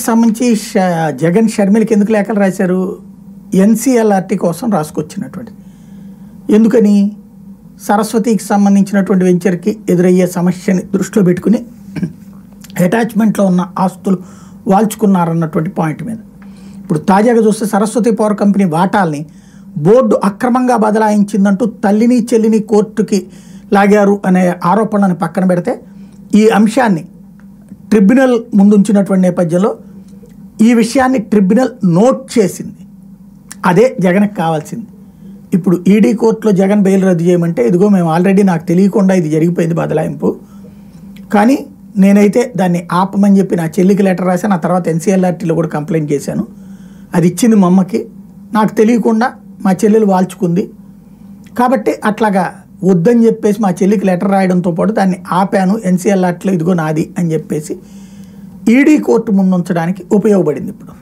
సంబంధించి ష- జగన్ షర్మిలకి ఎందుకు లేఖలు రాశారు ఎన్సీఎల్ఆర్టీ కోసం రాసుకొచ్చినటువంటి ఎందుకని సరస్వతికి సంబంధించినటువంటి వెంచర్కి ఎదురయ్యే సమస్యని దృష్టిలో పెట్టుకుని అటాచ్మెంట్లో ఉన్న ఆస్తులు వాల్చుకున్నారన్నటువంటి పాయింట్ మీద ఇప్పుడు తాజాగా చూస్తే సరస్వతి పవర్ కంపెనీ వాటాల్ని బోర్డు అక్రమంగా బదలాయించిందంటూ తల్లిని చెల్లిని కోర్టుకి లాగారు అనే ఆరోపణలను పక్కన పెడితే ఈ అంశాన్ని ట్రిబ్యునల్ ముందుంచినటువంటి నేపథ్యంలో ఈ విషయాన్ని ట్రిబ్యునల్ నోట్ చేసింది అదే జగన్కి కావాల్సింది ఇప్పుడు ఈడీ కోర్టులో జగన్ బెయిల్ రద్దు చేయమంటే ఇదిగో మేము ఆల్రెడీ నాకు తెలియకుండా ఇది జరిగిపోయింది బదలాయింపు కానీ నేనైతే దాన్ని ఆపమని చెప్పి నా చెల్లికి లెటర్ రాశాను ఆ తర్వాత ఎన్సీఎల్ఆర్టీలో కూడా కంప్లైంట్ చేశాను అది ఇచ్చింది మా అమ్మకి నాకు తెలియకుండా మా చెల్లెలు వాల్చుకుంది కాబట్టి అట్లాగా వద్దని చెప్పేసి మా చెల్లికి లెటర్ రాయడంతో పాటు దాన్ని ఆపాను ఎన్సీఎల్ఆర్టీలో ఇదిగో నాది అని చెప్పేసి ఈడీ కోర్టు ముందుంచడానికి ఉపయోగపడింది ఇప్పుడు